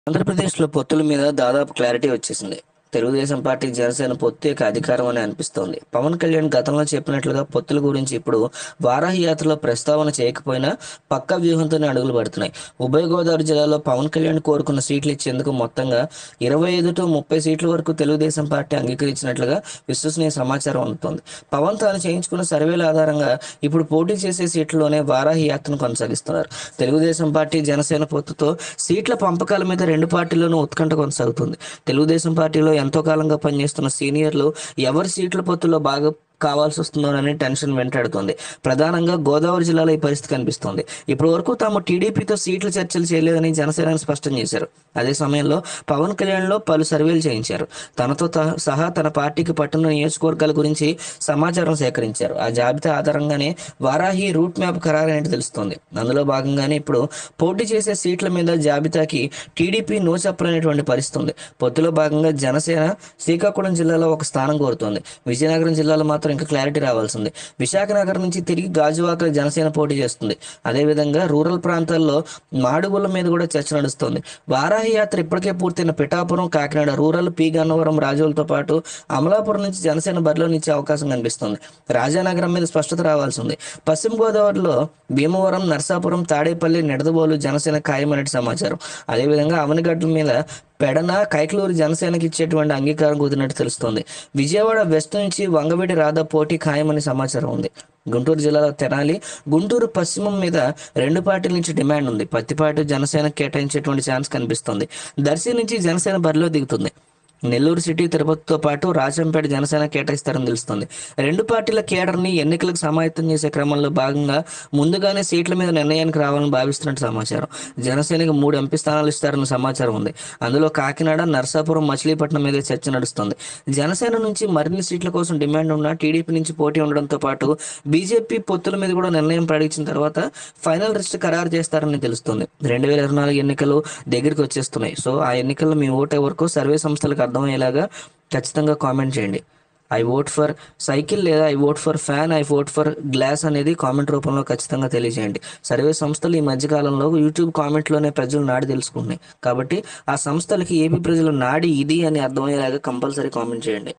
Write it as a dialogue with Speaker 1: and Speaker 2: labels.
Speaker 1: ఆంధ్రప్రదేశ్లో పొత్తుల మీద దాదాపు క్లారిటీ వచ్చేసింది తెలుగుదేశం పార్టీ జనసేన పొత్తు యొక్క అధికారం అని అనిపిస్తోంది పవన్ కళ్యాణ్ గతంలో చెప్పినట్లుగా పొత్తుల గురించి ఇప్పుడు వారాహి యాత్రలో ప్రస్తావన చేయకపోయినా పక్క వ్యూహంతోనే అడుగులు పడుతున్నాయి ఉభయ గోదావరి జిల్లాలో పవన్ కళ్యాణ్ కోరుకున్న సీట్లు ఇచ్చేందుకు మొత్తంగా ఇరవై ఐదు టు ముప్పై సీట్ల వరకు తెలుగుదేశం పార్టీ అంగీకరించినట్లుగా విశ్వసనీయ సమాచారం అందుతోంది పవన్ తాను చేయించుకున్న సర్వేల ఆధారంగా ఇప్పుడు పోటీ చేసే సీట్లలోనే వారాహి యాత్రను కొనసాగిస్తున్నారు తెలుగుదేశం పార్టీ జనసేన పొత్తుతో సీట్ల పంపకాల మీద రెండు పార్టీల్లోనూ ఉత్కంఠ కొనసాగుతుంది తెలుగుదేశం పార్టీలో ఎంతో కాలంగా పనిచేస్తున్న సీనియర్లు ఎవరి సీట్ల పొత్తులో బాగా కావాల్సి వస్తుందోనని టెన్షన్ వెంటాడుతుంది ప్రధానంగా గోదావరి జిల్లాలో ఈ పరిస్థితి కనిపిస్తోంది ఇప్పటి వరకు తాము టీడీపీతో సీట్ల చర్చలు చేయలేదని జనసేన స్పష్టం చేశారు అదే సమయంలో పవన్ కళ్యాణ్లో పలు సర్వేలు చేయించారు తనతో త- సహా తన పార్టీకి పట్టున్న నియోజకవర్గాల గురించి సమాచారం సేకరించారు ఆ జాబితా ఆధారంగానే వారాహి రూట్ మ్యాప్ ఖరారైనట్టు తెలుస్తోంది అందులో భాగంగానే ఇప్పుడు పోటీ చేసే సీట్ల మీద జాబితాకి టీడీపీ నో చెప్పలేనటువంటి పరిస్థితి ఉంది పొత్తులో భాగంగా జనసేన శ్రీకాకుళం జిల్లాలో ఒక స్థానం కోరుతోంది విజయనగరం జిల్లాలో మాత్రం ఇంకా క్లారిటీ రావాల్సింది విశాఖ నగరం నుంచి తిరిగి గాజువాకలో జనసేన పోటీ చేస్తుంది అదేవిధంగా రూరల్ ప్రాంతాల్లో మాడుగుల మీద కూడా చర్చ నడుస్తోంది వారాహి యాత్ర ఇప్పటికే పూర్తయిన పిఠాపురం కాకినాడ రూరల్ పి గన్నవరం రాజులతో పాటు అమలాపురం నుంచి జనసేన బరిలో నిచ్చే అవకాశం కనిపిస్తుంది రాజానగరం మీద స్పష్టత రావాల్సి ఉంది పశ్చిమ గోదావరిలో భీమవరం నర్సాపురం తాడేపల్లి నిడదవోలు జనసేన ఖాయమనేటి సమాచారం అదేవిధంగా అవనిగడ్డ మీద పెడన కైకలూరు జనసేనకి ఇచ్చేటువంటి అంగీకారం కుదిరినట్టు తెలుస్తోంది విజయవాడ వెస్ట్ నుంచి వంగవీటి రాధా పోటీ ఖాయమని సమాచారం ఉంది గుంటూరు జిల్లాలో తెనాలి గుంటూరు పశ్చిమం మీద రెండు పార్టీల నుంచి డిమాండ్ ఉంది పత్తిపాటి జనసేన కేటాయించేటువంటి ఛాన్స్ కనిపిస్తుంది దర్శి నుంచి జనసేన బరిలో దిగుతుంది నెల్లూరు సిటీ తిరుపతితో పాటు రాజంపేట జనసేన కేటాయిస్తారని తెలుస్తుంది రెండు పార్టీల కేడర్ని ఎన్నికలకు సమాయత్తం చేసే క్రమంలో భాగంగా ముందుగానే సీట్ల మీద నిర్ణయానికి రావాలని భావిస్తున్నట్టు సమాచారం జనసేనకి మూడు ఎంపీ స్థానాలు ఇస్తారన్న సమాచారం ఉంది అందులో కాకినాడ నర్సాపురం మచిలీపట్నం మీద చర్చ నడుస్తుంది జనసేన నుంచి మరిన్ని సీట్ల కోసం డిమాండ్ ఉన్న టీడీపీ నుంచి పోటీ ఉండడంతో పాటు బీజేపీ పొత్తుల మీద కూడా నిర్ణయం ప్రకటించిన తర్వాత ఫైనల్ లిస్ట్ ఖరారు చేస్తారని తెలుస్తుంది రెండు వేల ఇరవై నాలుగు ఎన్నికలు దగ్గరికి వచ్చేస్తున్నాయి సో ఆ ఎన్నికల్లో మీ ఓటు ఎవరికో సర్వే సంస్థలకు అర్థమయ్యేలాగా ఖచ్చితంగా కామెంట్ చేయండి ఐ ఓట్ ఫర్ సైకిల్ లేదా I vote for fan I vote for glass అనేది కామెంట్ రూపంలో ఖచ్చితంగా తెలియజేయండి సర్వే సంస్థలు ఈ మధ్యకాలంలో యూట్యూబ్ కామెంట్లోనే ప్రజలు నాడి తెలుసుకుంటున్నాయి కాబట్టి ఆ సంస్థలకి ఏపీ ప్రజలు నాడి ఇది అని అర్థమయ్యేలాగా కంపల్సరీ కామెంట్ చేయండి